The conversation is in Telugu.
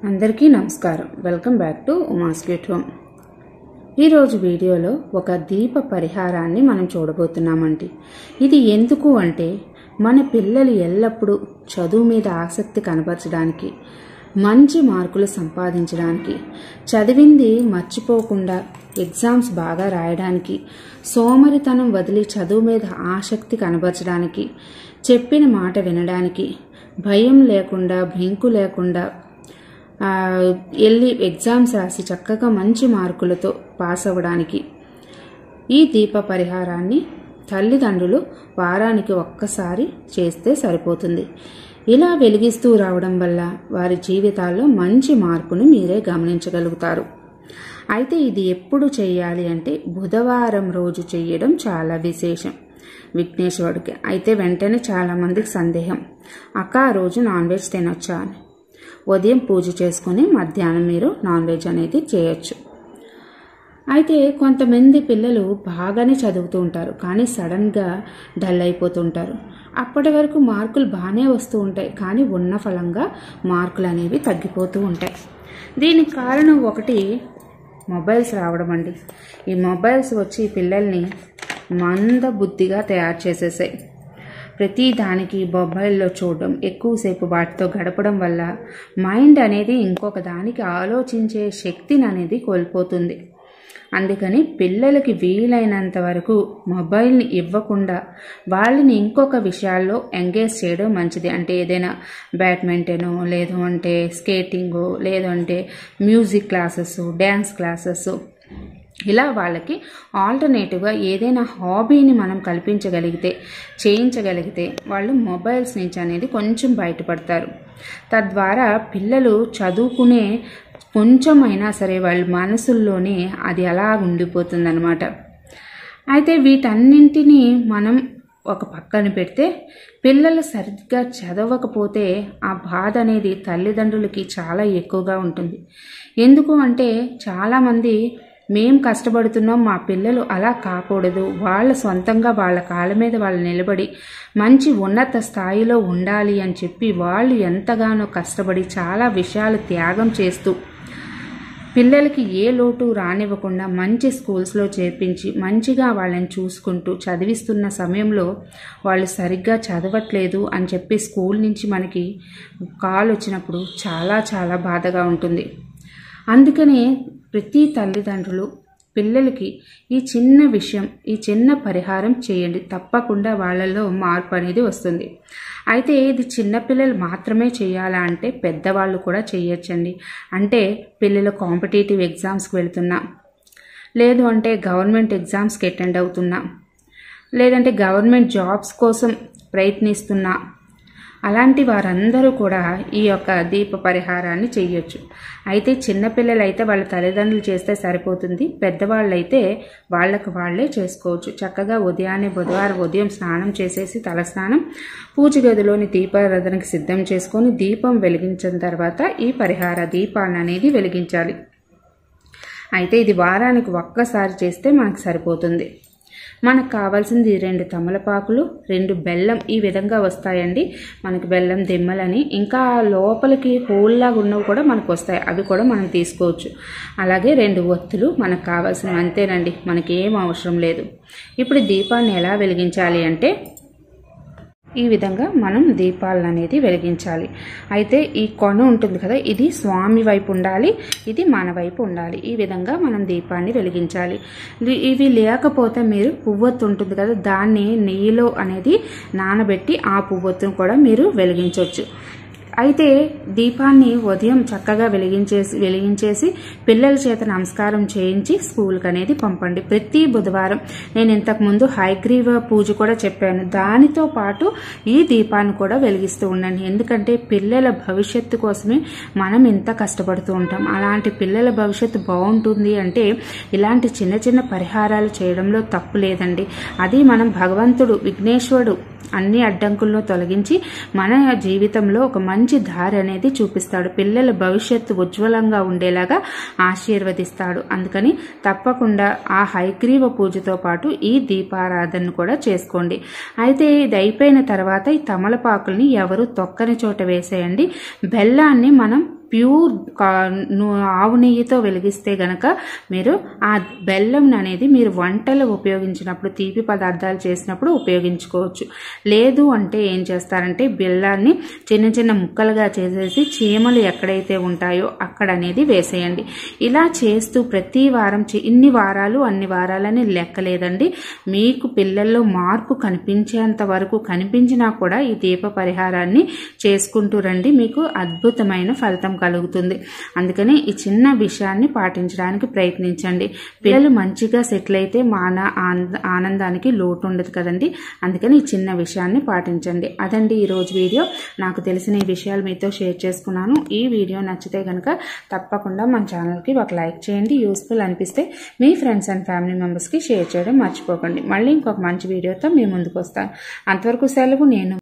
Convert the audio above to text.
అందరికీ నమస్కారం వెల్కమ్ బ్యాక్ టు ఉమాస్కెట్ హోమ్ ఈరోజు వీడియోలో ఒక దీప పరిహారాన్ని మనం చూడబోతున్నామండి ఇది ఎందుకు అంటే మన పిల్లలు ఎల్లప్పుడూ చదువు మీద ఆసక్తి కనబరచడానికి మంచి మార్కులు సంపాదించడానికి చదివింది మర్చిపోకుండా ఎగ్జామ్స్ బాగా రాయడానికి సోమరితనం వదిలి చదువు మీద ఆసక్తి కనబరచడానికి చెప్పిన మాట వినడానికి భయం లేకుండా భెంకు లేకుండా ఆ, వెళ్ళి ఎగ్జామ్స్ రాసి చక్కగా మంచి మార్కులతో పాస్ అవ్వడానికి ఈ దీప పరిహారాన్ని తల్లిదండ్రులు వారానికి ఒక్కసారి చేస్తే సరిపోతుంది ఇలా వెలిగిస్తూ రావడం వల్ల వారి జీవితాల్లో మంచి మార్పును మీరే గమనించగలుగుతారు అయితే ఇది ఎప్పుడు చేయాలి అంటే బుధవారం రోజు చేయడం చాలా విశేషం విఘ్నేశ్వరుడికి అయితే వెంటనే చాలామందికి సందేహం అక్క ఆ రోజు నాన్ వెజ్ తినొచ్చా అని ఉదయం పూజ చేసుకుని మధ్యాహ్నం మీరు నాన్ వెజ్ అనేది చేయొచ్చు అయితే కొంతమంది పిల్లలు బాగానే చదువుతూ ఉంటారు కానీ సడన్గా డల్ అయిపోతుంటారు అప్పటి వరకు మార్కులు బాగానే వస్తూ ఉంటాయి కానీ ఉన్న ఫలంగా మార్కులు అనేవి తగ్గిపోతూ ఉంటాయి దీనికి కారణం ఒకటి మొబైల్స్ రావడం అండి ఈ మొబైల్స్ వచ్చి పిల్లల్ని మంద బుద్ధిగా తయారు చేసేసాయి ప్రతి దానికి మొబైల్లో చూడడం ఎక్కువసేపు వాటితో గడపడం వల్ల మైండ్ అనేది ఇంకొక దానికి ఆలోచించే శక్తిని అనేది కోల్పోతుంది అందుకని పిల్లలకి వీలైనంత వరకు మొబైల్ని ఇవ్వకుండా వాళ్ళని ఇంకొక విషయాల్లో ఎంగేజ్ చేయడం మంచిది అంటే ఏదైనా బ్యాడ్మింటను లేదు అంటే స్కేటింగు లేదు అంటే మ్యూజిక్ క్లాసెస్ డ్యాన్స్ క్లాసెస్ ఇలా వాళ్ళకి ఆల్టర్నేటివ్గా ఏదైనా హాబీని మనం కల్పించగలిగితే చేయించగలిగితే వాళ్ళు మొబైల్స్ నుంచి అనేది కొంచెం బయటపడతారు తద్వారా పిల్లలు చదువుకునే కొంచెమైనా సరే వాళ్ళ మనసుల్లోనే అది అలా ఉండిపోతుందన్నమాట అయితే వీటన్నింటినీ మనం ఒక పక్కన పెడితే పిల్లలు సరిగ్గా చదవకపోతే ఆ బాధ అనేది తల్లిదండ్రులకి చాలా ఎక్కువగా ఉంటుంది ఎందుకు అంటే చాలామంది మేం కష్టపడుతున్నాం మా పిల్లలు అలా కాకూడదు వాళ్ళ సొంతంగా వాళ్ళ కాళ్ళ మీద వాళ్ళు నిలబడి మంచి ఉన్నత స్థాయిలో ఉండాలి అని చెప్పి వాళ్ళు ఎంతగానో కష్టపడి చాలా విషయాలు త్యాగం చేస్తూ పిల్లలకి ఏ లోటు రానివ్వకుండా మంచి స్కూల్స్లో చేర్పించి మంచిగా వాళ్ళని చూసుకుంటూ చదివిస్తున్న సమయంలో వాళ్ళు సరిగ్గా చదవట్లేదు అని చెప్పి స్కూల్ నుంచి మనకి కాల్ వచ్చినప్పుడు చాలా చాలా బాధగా ఉంటుంది అందుకనే ప్రతి తల్లిదండ్రులు పిల్లలకి ఈ చిన్న విషయం ఈ చిన్న పరిహారం చేయండి తప్పకుండా వాళ్ళల్లో మార్పు అనేది వస్తుంది అయితే ఇది చిన్నపిల్లలు మాత్రమే చేయాలా అంటే పెద్దవాళ్ళు కూడా చేయొచ్చండి అంటే పిల్లలు కాంపిటేటివ్ ఎగ్జామ్స్కి వెళ్తున్నా లేదు అంటే గవర్నమెంట్ ఎగ్జామ్స్కి అటెండ్ అవుతున్నా లేదంటే గవర్నమెంట్ జాబ్స్ కోసం ప్రయత్నిస్తున్నా అలాంటి వారందరూ కూడా ఈ యొక్క దీప పరిహారాన్ని చేయొచ్చు అయితే చిన్నపిల్లలు అయితే వాళ్ళ తల్లిదండ్రులు చేస్తే సరిపోతుంది పెద్దవాళ్ళు అయితే వాళ్ళకు వాళ్ళే చేసుకోవచ్చు చక్కగా ఉదయాన్నే బుధవారం ఉదయం స్నానం చేసేసి తలస్నానం పూజ గదిలోని దీపారాధనకి సిద్ధం చేసుకొని దీపం వెలిగించిన తర్వాత ఈ పరిహార దీపాన్ని అనేది వెలిగించాలి అయితే ఇది వారానికి ఒక్కసారి చేస్తే మనకు సరిపోతుంది మనకు కావాల్సింది రెండు తమలపాకులు రెండు బెల్లం ఈ విధంగా వస్తాయండి మనకి బెల్లం దిమ్మలని ఇంకా లోపలికి హోల్లాగా ఉన్నవి కూడా మనకు వస్తాయి అవి కూడా మనం తీసుకోవచ్చు అలాగే రెండు ఒత్తులు మనకు కావాల్సినవి అంతేనండి మనకి ఏం అవసరం లేదు ఇప్పుడు దీపాన్ని ఎలా వెలిగించాలి అంటే ఈ విధంగా మనం దీపాలను అనేది వెలిగించాలి అయితే ఈ కొన ఉంటుంది కదా ఇది స్వామి వైపు ఉండాలి ఇది మన వైపు ఉండాలి ఈ విధంగా మనం దీపాన్ని వెలిగించాలి లి- ఇవి లేకపోతే మీరు పువ్వొత్తు ఉంటుంది కదా దాన్ని నెయ్యిలో అనేది నానబెట్టి ఆ పువ్వొత్తును కూడా మీరు వెలిగించవచ్చు అయితే దీపాన్ని ఉదయం చక్కగా వెలిగించేసి వెలిగించేసి పిల్లల చేత నమస్కారం చేయించి స్కూల్కి అనేది పంపండి ప్రతి బుధవారం నేను ఇంతకు ముందు హైగ్రీవ పూజ కూడా చెప్పాను దానితో పాటు ఈ దీపాన్ని కూడా వెలిగిస్తూ ఉండండి ఎందుకంటే పిల్లల భవిష్యత్తు కోసమే మనం ఇంత కష్టపడుతూ ఉంటాం అలాంటి పిల్లల భవిష్యత్తు బాగుంటుంది అంటే ఇలాంటి చిన్న చిన్న పరిహారాలు చేయడంలో తప్పు లేదండి అది మనం భగవంతుడు విఘ్నేశ్వరుడు అన్ని అడ్డంకులను తొలగించి మన జీవితంలో ఒక మంచి దారి అనేది చూపిస్తాడు పిల్లల భవిష్యత్తు ఉజ్వలంగా ఉండేలాగా ఆశీర్వదిస్తాడు అందుకని తప్పకుండా ఆ హైగ్రీవ పూజతో పాటు ఈ దీపారాధనను కూడా చేసుకోండి అయితే ఇది అయిపోయిన తర్వాత ఈ తమలపాకుల్ని ఎవరు తొక్కని చోట వేసేయండి బెల్లాన్ని మనం ప్యూర్ ఆవు నెయ్యితో వెలిగిస్తే గనక మీరు ఆ బెల్లం అనేది మీరు వంటలు ఉపయోగించినప్పుడు తీపి పదార్థాలు చేసినప్పుడు ఉపయోగించుకోవచ్చు లేదు అంటే ఏం చేస్తారంటే బెల్లాన్ని చిన్న చిన్న ముక్కలుగా చేసేసి చీమలు ఎక్కడైతే ఉంటాయో అక్కడ అనేది వేసేయండి ఇలా చేస్తూ ప్రతి వారం చే- ఇన్ని వారాలు అన్ని వారాలని లెక్కలేదండి మీకు పిల్లల్లో మార్పు కనిపించేంత వరకు కనిపించినా కూడా ఈ దీప పరిహారాన్ని చేసుకుంటూ రండి మీకు అద్భుతమైన ఫలితం కలుగుతుంది అందుకని ఈ చిన్న విషయాన్ని పాటించడానికి ప్రయత్నించండి పిల్లలు మంచిగా సెటిల్ అయితే మాన ఆనంద- ఆనందానికి లోటు ఉండదు కదండి అందుకని ఈ చిన్న విషయాన్ని పాటించండి అదండి ఈరోజు వీడియో నాకు తెలిసిన ఈ విషయాలు మీతో షేర్ చేసుకున్నాను ఈ వీడియో నచ్చితే కనుక తప్పకుండా మన ఛానల్కి ఒక లైక్ చేయండి యూస్ఫుల్ అనిపిస్తే మీ ఫ్రెండ్స్ అండ్ ఫ్యామిలీ మెంబర్స్కి షేర్ చేయడం మర్చిపోకండి మళ్ళీ ఇంకొక మంచి వీడియోతో మీ ముందుకు వస్తాను అంతవరకు సెలవు నేను